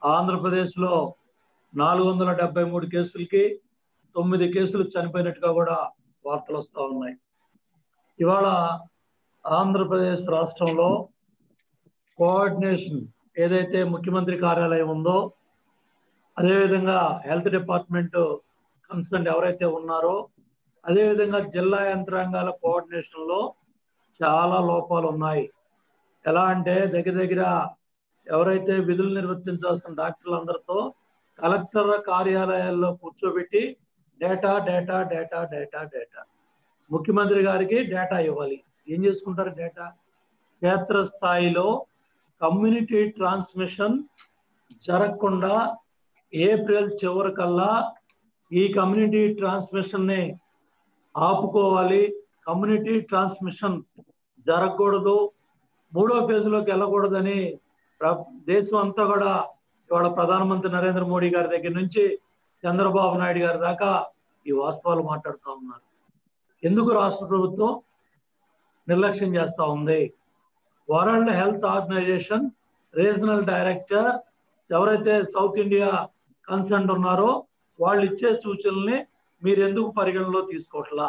ఆంధ్రప్రదేశ్లో నాలుగు వందల డెబ్బై మూడు కేసులకి తొమ్మిది కేసులు చనిపోయినట్టుగా కూడా వార్తలు వస్తూ ఉన్నాయి ఇవాళ ఆంధ్రప్రదేశ్ రాష్ట్రంలో కోఆర్డినేషన్ ఏదైతే ముఖ్యమంత్రి కార్యాలయం ఉందో అదేవిధంగా హెల్త్ డిపార్ట్మెంట్ కన్సర్న్ ఎవరైతే ఉన్నారో అదేవిధంగా జిల్లా యంత్రాంగాల కోఆర్డినేషన్ లో చాలా లోపాలు ఉన్నాయి ఎలా అంటే దగ్గర దగ్గర ఎవరైతే విధులు నిర్వర్తించాల్సిన డాక్టర్లందరితో కలెక్టర్ కార్యాలయాల్లో కూర్చోబెట్టి data data data data data ముఖ్యమంత్రి గారికి డేటా ఇవ్వాలి ఏం చేసుకుంటారు డేటా క్షేత్రస్థాయిలో కమ్యూనిటీ ట్రాన్స్మిషన్ జరగకుండా ఏప్రిల్ చివరికల్లా ఈ కమ్యూనిటీ ట్రాన్స్మిషన్ ని ఆపుకోవాలి కమ్యూనిటీ ట్రాన్స్మిషన్ జరగకూడదు మూడో ఫేజ్లోకి వెళ్ళకూడదని ప్ర- దేశం అంతా కూడా ఇవాళ ప్రధానమంత్రి నరేంద్ర మోడీ గారి దగ్గర నుంచి చంద్రబాబు నాయుడు గారి దాకా ఈ వాస్తవాలు మాట్లాడుతూ ఉన్నారు ఎందుకు రాష్ట్ర ప్రభుత్వం నిర్లక్ష్యం చేస్తా ఉంది world health organisation regional director ఎవరైతే సౌత్ ఇండియా కన్సర్న్ ఉన్నారో వాళ్ళు ఇచ్చే సూచనల్ని మీరు ఎందుకు పరిగణలో తీసుకోవట్లా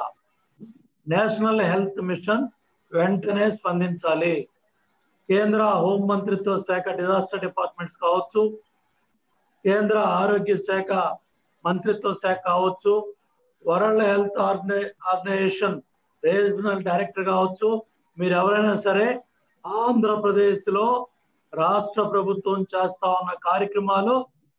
నేషనల్ హెల్త్ మిషన్ వెంటనే స్పందించాలి కేంద్ర హోం మంత్రిత్వ శాఖ డిజాస్టర్ డిపార్ట్మెంట్స్ కావచ్చు కేంద్ర ఆరోగ్య శాఖ మంత్రిత్వ శాఖ కావచ్చు వరల్డ్ హెల్త్ ఆర్గనై ఆర్గనైజేషన్ రీజనల్ డైరెక్టర్ కావచ్చు మీరు ఎవరైనా సరే ఆంధ్రప్రదేశ్ లో రాష్ట్ర ప్రభుత్వం చేస్తా ఉన్న కార్యక్రమాలు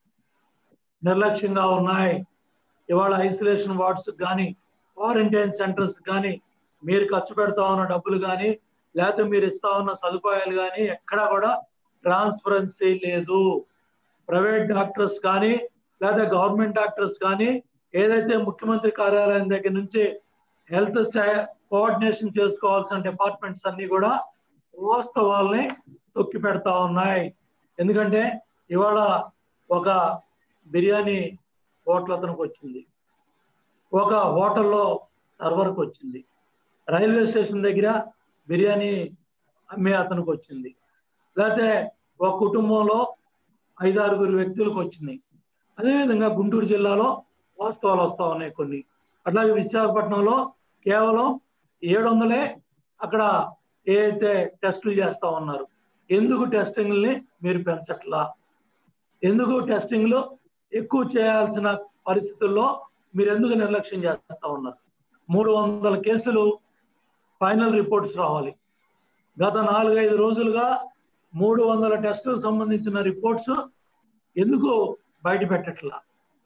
నిర్లక్ష్యంగా ఉన్నాయి ఇవాళ ఐసోలేషన్ వార్డ్స్ కానీ క్వారంటైన్ సెంటర్స్ కానీ మీరు ఖర్చు పెడతా ఉన్న డబ్బులు కానీ లేకపోతే మీరు ఇస్తా ఉన్న సదుపాయాలు కానీ ఎక్కడా కూడా ట్రాన్స్పరెన్సీ లేదు ప్రైవేట్ డాక్టర్స్ కానీ లేదా గవర్నమెంట్ డాక్టర్స్ కానీ ఏదైతే ముఖ్యమంత్రి కార్యాలయం దగ్గర నుంచి హెల్త్ కోఆర్డినేషన్ చేసుకోవాల్సిన డిపార్ట్మెంట్స్ అన్ని కూడా వాస్తవాల్ని తొక్కి పెడతా ఉన్నాయి ఎందుకంటే ఇవాళ ఒక బిర్యానీ హోటల్ అతనికి వచ్చింది ఒక హోటల్లో సర్వర్కి వచ్చింది రైల్వే స్టేషన్ దగ్గర బిర్యానీ అమ్మే అతనికి వచ్చింది లేకపోతే ఒక కుటుంబంలో ఐదారుగురు వ్యక్తులకు వచ్చినాయి అదేవిధంగా గుంటూరు జిల్లాలో వాస్తవాలు వస్తూ ఉన్నాయి కొన్ని అట్లాగే విశాఖపట్నంలో కేవలం ఏడు వందలే అక్కడ ఏదైతే టెస్టులు చేస్తా ఉన్నారు ఎందుకు టెస్టింగ్ని మీరు పెంచట్లా ఎందుకు టెస్టింగ్లు ఎక్కువ చేయాల్సిన పరిస్థితుల్లో మీరు ఎందుకు నిర్లక్ష్యం చేస్తా ఉన్నారు మూడు వందల కేసులు ఫైనల్ రిపోర్ట్స్ రావాలి గత నాలుగైదు రోజులుగా మూడు వందల టెస్టులకు సంబంధించిన రిపోర్ట్స్ ఎందుకు బయట పెట్టట్లా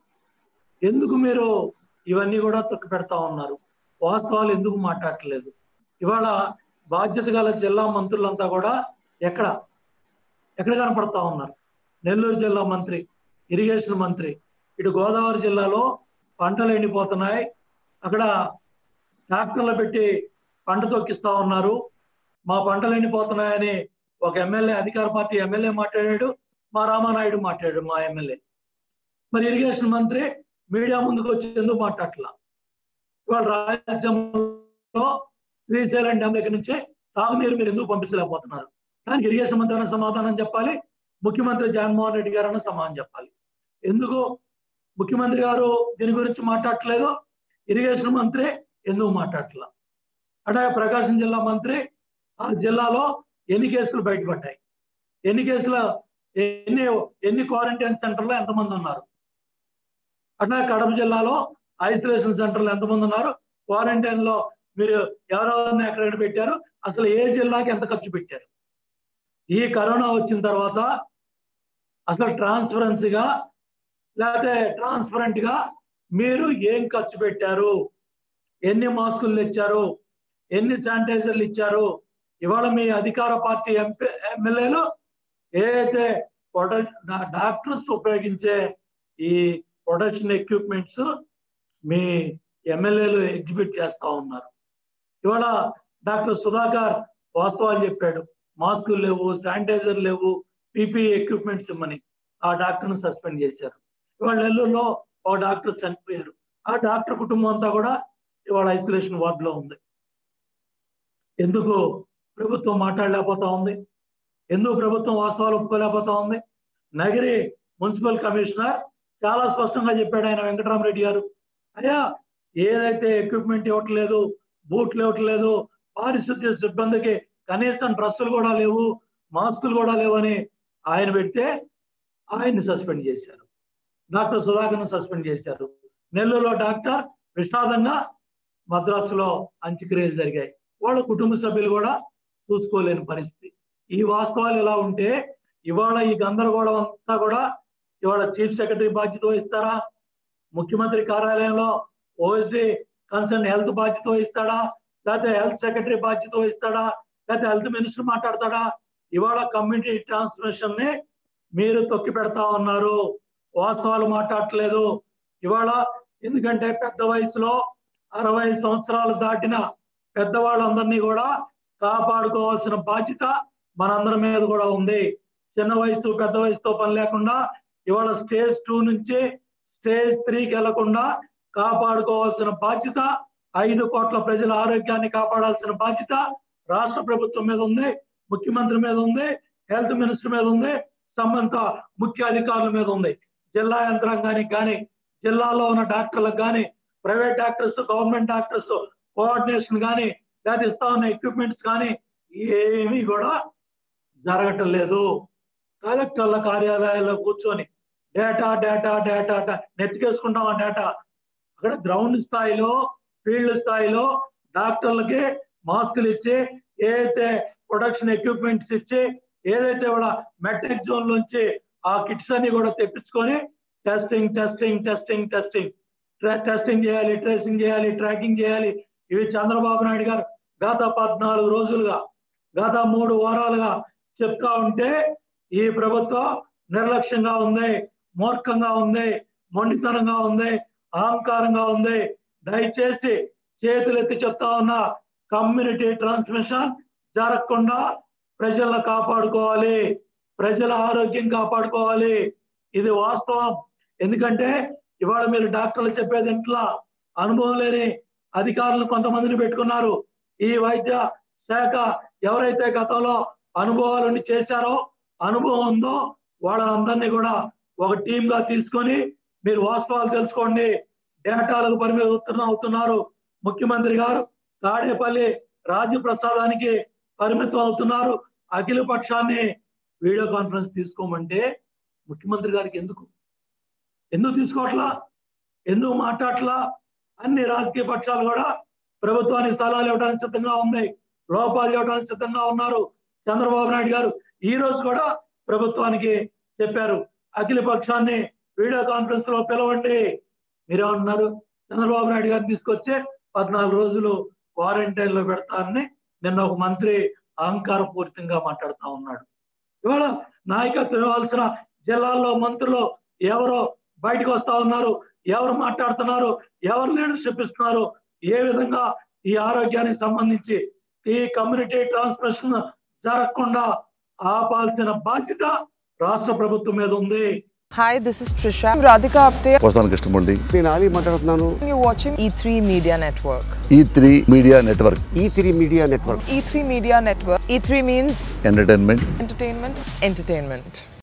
ఎందుకు మీరు ఇవన్నీ కూడా తొక్కి పెడతా ఉన్నారు వాస్తవాలు ఎందుకు మాట్లాడట్లేదు ఇవాళ బాధ్యత గల జిల్లా మంత్రులంతా కూడా ఎక్కడ ఎక్కడ కనపడతా ఉన్నారు నెల్లూరు జిల్లా మంత్రి ఇరిగేషన్ మంత్రి ఇటు గోదావరి జిల్లాలో పంటలు ఎండిపోతున్నాయి అక్కడ ట్రాక్టర్లు పెట్టి పంట తొక్కిస్తా ఉన్నారు మా పంటలు ఎండిపోతున్నాయని ఒక ఎమ్మెల్యే అధికార పార్టీ ఎమ్మెల్యే మాట్లాడాడు మా రామానాయుడు మాట్లాడాడు మా ఎమ్మెల్యే మరి ఇరిగేషన్ మంత్రి మీడియా ముందుకు వచ్చి ఎందుకు మాట్లాడట్లా ఇవాళ రాయలసీమలో శ్రీశైలం డ్యామ్ దగ్గర నుంచి తాగునీరు మీరు ఎందుకు పంపించలేకపోతున్నారు దానికి ఇరిగేషన్ మంత్రి అన్న సమాధానం చెప్పాలి ముఖ్యమంత్రి జగన్మోహన్ రెడ్డి గారు అన్న సమాధానం చెప్పాలి ఎందుకు ముఖ్యమంత్రి గారు దీని గురించి మాట్లాడట్లేదు ఇరిగేషన్ మంత్రి ఎందుకు మాట్లాడట్లా అట్లాగే ప్రకాశం జిల్లా మంత్రి ఆ జిల్లాలో ఎన్ని కేసులు బయటపడ్డాయి ఎన్ని కేసులు ఎన్ని ఎన్ని క్వారంటైన్ సెంటర్లో ఎంతమంది ఉన్నారు అట్లా కడప జిల్లాలో ఐసోలేషన్ సెంటర్లో ఎంతమంది ఉన్నారు క్వారంటైన్ లో మీరు ఎవరెవరిని ఎక్కడెక్కడ పెట్టారు అసలు ఏ జిల్లాకి ఎంత ఖర్చు పెట్టారు ఈ కరోనా వచ్చిన తర్వాత అసలు ట్రాన్స్పరెన్సీగా లేకపోతే ట్రాన్స్పరెంట్ గా మీరు ఏం ఖర్చు పెట్టారు ఎన్ని మాస్కులు ఇచ్చారు ఎన్ని శానిటైజర్లు ఇచ్చారు ఇవాళ మీ అధికార పార్టీ ఎంపీ ఎమ్మెల్యేలు ఏదైతే డాక్టర్స్ ఉపయోగించే ఈ ప్రొడక్షన్ ఎక్విప్మెంట్స్ మీ ఎమ్మెల్యేలు ఎగ్జిబిట్ చేస్తా ఉన్నారు ఇవాళ డాక్టర్ సుధాకర్ వాస్తవాలు చెప్పాడు మాస్కులు లేవు శానిటైజర్ లేవు పీపీ ఎక్విప్మెంట్స్ ఇమ్మని ఆ డాక్టర్ను సస్పెండ్ చేశారు ఇవాళ నెల్లూరులో ఒక డాక్టర్ చనిపోయారు ఆ డాక్టర్ కుటుంబం అంతా కూడా ఇవాళ ఐసోలేషన్ వార్డులో ఉంది ఎందుకు ప్రభుత్వం మాట్లాడలేకపోతా ఉంది ఎందుకు ప్రభుత్వం వాస్తవాలు ఒప్పుకోలేకపోతా ఉంది నగిరి మున్సిపల్ కమిషనర్ చాలా స్పష్టంగా చెప్పాడు ఆయన వెంకటరామరెడ్డి గారు అయ్యా ఏదైతే ఎక్విప్మెంట్ ఇవ్వట్లేదు బూట్లు ఇవ్వట్లేదు పారిశుద్ధ్య సిబ్బందికి కనీసం డ్రెస్సులు కూడా లేవు మాస్కులు కూడా లేవని ఆయన పెడితే ఆయన్ని సస్పెండ్ చేశారు డాక్టర్ సుధాకర్ను సస్పెండ్ చేశారు నెల్లూరులో డాక్టర్ విషాదంగా మద్రాసులో అంత్యక్రియలు జరిగాయి వాళ్ళ కుటుంబ సభ్యులు కూడా చూసుకోలేని పరిస్థితి ఈ వాస్తవాలు ఎలా ఉంటే ఇవాళ ఈ గందరగోళం అంతా కూడా ఇవాళ చీఫ్ సెక్రటరీ బాధ్యత వహిస్తారా ముఖ్యమంత్రి కార్యాలయంలో ఓఎస్డి కన్సర్న్ హెల్త్ బాధ్యత వహిస్తాడా లేకపోతే హెల్త్ సెక్రటరీ బాధ్యత వహిస్తాడా లేకపోతే హెల్త్ మినిస్టర్ మాట్లాడతాడా ఇవాళ కమ్యూనిటీ ట్రాన్స్మిషన్ ని మీరు తొక్కి పెడతా ఉన్నారు వాస్తవాలు మాట్లాడట్లేదు ఇవాళ ఎందుకంటే పెద్ద వయసులో అరవై సంవత్సరాలు దాటిన పెద్దవాళ్ళందరినీ కూడా కాపాడుకోవాల్సిన బాధ్యత మనందరి మీద కూడా ఉంది చిన్న వయసు పెద్ద వయసుతో పని లేకుండా ఇవాళ స్టేజ్ టూ నుంచి స్టేజ్ త్రీకి వెళ్లకుండా కాపాడుకోవాల్సిన బాధ్యత ఐదు కోట్ల ప్రజల ఆరోగ్యాన్ని కాపాడాల్సిన బాధ్యత రాష్ట్ర ప్రభుత్వం మీద ఉంది ముఖ్యమంత్రి మీద ఉంది హెల్త్ మినిస్టర్ మీద ఉంది సంబంధిత ముఖ్య అధికారుల మీద ఉంది జిల్లా యంత్రాంగానికి కానీ జిల్లాలో ఉన్న డాక్టర్లకు కానీ private doctors government doctors coordination కానీ లేదా ఇస్తా ఉన్న ఎక్విప్మెంట్స్ కానీ ఏమీ కూడా జరగటం లేదు కలెక్టర్ల కార్యాలయాల్లో కూర్చొని డేటా డేటా డేటా నెత్తికేసుకుంటాం ఆ డేటా అక్కడ గ్రౌండ్ స్థాయిలో ఫీల్డ్ స్థాయిలో డాక్టర్లకి మాస్కులు ఇచ్చి ఏదైతే ప్రొడక్షన్ ఎక్విప్మెంట్స్ ఇచ్చి ఏదైతే కూడా మెట్రిక్ జోన్ నుంచి ఆ కిట్స్ అన్ని కూడా తెప్పించుకొని testing testing testing testing testing చేయాలి ట్రేసింగ్ చేయాలి ట్రాకింగ్ చేయాలి ఇవి చంద్రబాబు నాయుడు గారు గత పద్నాలుగు రోజులుగా గత మూడు వారాలుగా చెప్తా ఉంటే ఈ ప్రభుత్వం నిర్లక్ష్యంగా ఉంది మూర్ఖంగా ఉంది మొండితనంగా ఉంది అహంకారంగా ఉంది దయచేసి చేతులెత్తి చెప్తా ఉన్న కమ్యూనిటీ ట్రాన్స్మిషన్ జరగకుండా ప్రజలను కాపాడుకోవాలి ప్రజల ఆరోగ్యం కాపాడుకోవాలి ఇది వాస్తవం ఎందుకంటే ఇవాళ మీరు డాక్టర్లు చెప్పేది ఇంట్లో అనుభవం లేని అధికారులు కొంతమందిని పెట్టుకున్నారు ఈ వైద్య శాఖ ఎవరైతే గతంలో అనుభవాలను చేశారో అనుభవం ఉందో వాళ్ళందరినీ కూడా ఒక టీమ్ గా తీసుకొని మీరు వాస్తవాలు తెలుసుకోండి డేటాలకు పరిమితం అవుతున్నారు ముఖ్యమంత్రి గారు తాడేపల్లి రాజ్యప్రసాదానికి పరిమితం అవుతున్నారు అఖిల పక్షాన్ని వీడియో కాన్ఫరెన్స్ తీసుకోమంటే ముఖ్యమంత్రి గారికి ఎందుకు ఎందుకు తీసుకోవట్లా ఎందుకు మాట్లాడట్లా అన్ని రాజకీయ పక్షాలు కూడా ప్రభుత్వానికి స్థలాలు ఇవ్వడానికి సిద్ధంగా ఉన్నాయి లోపాలు ఇవ్వడానికి సిద్ధంగా ఉన్నారు చంద్రబాబు నాయుడు గారు ఈ రోజు కూడా ప్రభుత్వానికి చెప్పారు అఖిల పక్షాన్ని వీడియో కాన్ఫరెన్స్ లో పిలవండి మీరేమన్నారు చంద్రబాబు నాయుడు గారిని తీసుకొచ్చి పద్నాలుగు రోజులు క్వారంటైన్ లో పెడతానని నిన్న ఒక మంత్రి అహంకార పూరితంగా మాట్లాడుతా ఉన్నాడు ఇవాళ నాయకత్వం ఇవ్వాల్సిన జిల్లాల్లో మంత్రులు ఎవరో బయటకు వస్తా ఉన్నారు ఎవరు మాట్లాడుతున్నారు ఎవరు లీడర్షిప్ ఇస్తున్నారు ఏ విధంగా ఈ ఆరోగ్యానికి సంబంధించి ఈ కమ్యూనిటీ ట్రాన్స్మిషన్ జరగకుండా ఆపాల్సిన బాధ్యత రాష్ట్ర ప్రభుత్వం మీద ఉంది Hi, this is Trisha. I'm Radhika Apte. వస్తాను కృష్ణమూర్తి నేను ఆలీ మాట్లాడుతున్నాను You're watching E3 Media Network. E three media network E three media network E3 Media Network. E3 means entertainment entertainment, entertainment.